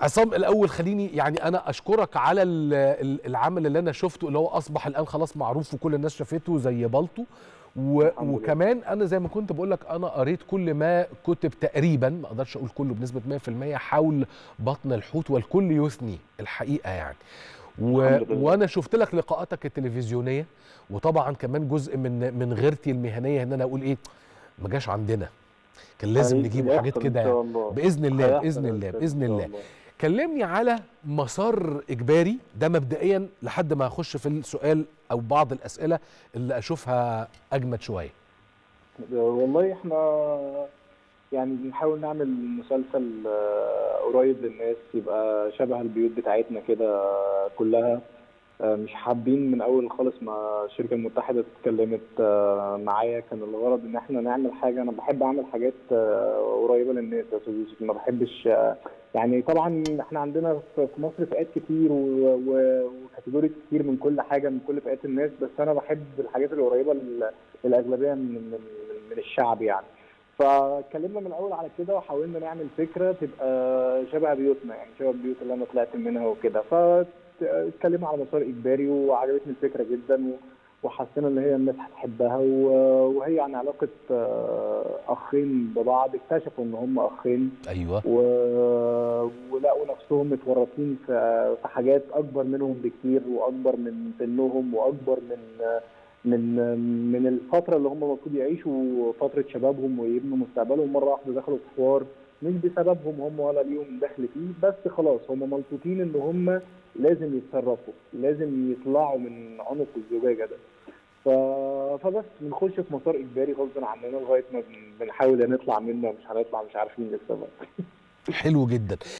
عصام الاول خليني يعني انا اشكرك على ال- ال- العمل اللي انا شفته اللي هو اصبح الان خلاص معروف وكل الناس شافته زي بالطو و... الحمد لله. وكمان انا زي ما كنت بقول لك انا قريت كل ما كتب تقريبا ما اقدرش اقول كله بنسبه 100% حول بطن الحوت والكل يثني الحقيقه يعني و... الحمد لله. وانا شفت لك لقاءاتك التلفزيونيه وطبعا كمان جزء من من غيرتي المهنيه ان انا اقول ايه ما جاش عندنا كان لازم هيجي- نجيب حاجات هيحصل كده إن شاء يعني. الله. باذن الله هيحصل باذن يا الله أستاذ باذن إن شاء الله الله. كلمني على مسار اجباري ده مبدئيا لحد ما اخش في السؤال او بعض الاسئله اللي اشوفها اجمد شويه والله احنا يعني بنحاول نعمل مسلسل آه، قريب للناس يبقى شبه البيوت بتاعتنا كده كلها آه، مش حابين من اول خالص ما الشركه المتحده اتكلمت آه، معايا كان الغرض ان احنا نعمل حاجه انا بحب اعمل حاجات آه، قريبه للناس يا استاذ يوسف ما بحبش آه، يعني طبعا احنا عندنا في في مصر فئات كتير و- و- وكاتيجوري كتير من كل حاجه من كل فئات الناس بس انا بحب الحاجات القريبه لل- للاغلبيه من من من الشعب يعني فاتكلمنا من الاول على كده وحاولنا نعمل فكره تبقى شبه بيوتنا يعني شبه البيوت اللي انا طلعت منها وكده فاتكلمنا على مسار اجباري وعجبتني الفكره جدا و- وحسينا ان هي الناس هتحبها و- وهي عن علاقه آه، اخين ببعض اكتشفوا ان هم اخين ايوه و... ولقوا نفسهم متورطين في في حاجات اكبر منهم بكتير واكبر من سنهم واكبر من من من الفتره اللي هم المفروض يعيشوا فتره شبابهم ويبنوا مستقبلهم مره واحده دخلوا في حوار مش بسببهم هم ولا ليهم دخل فيه بس خلاص هم ملطوطين ان هم لازم يتصرفوا لازم يطلعوا من عنق الزجاجه ده ف... فبس بنخش في مسار اجباري غصب عننا لغايه ما بن- بنحاول نطلع منه مش هنطلع مش عارفين لسه بقى حلو جدا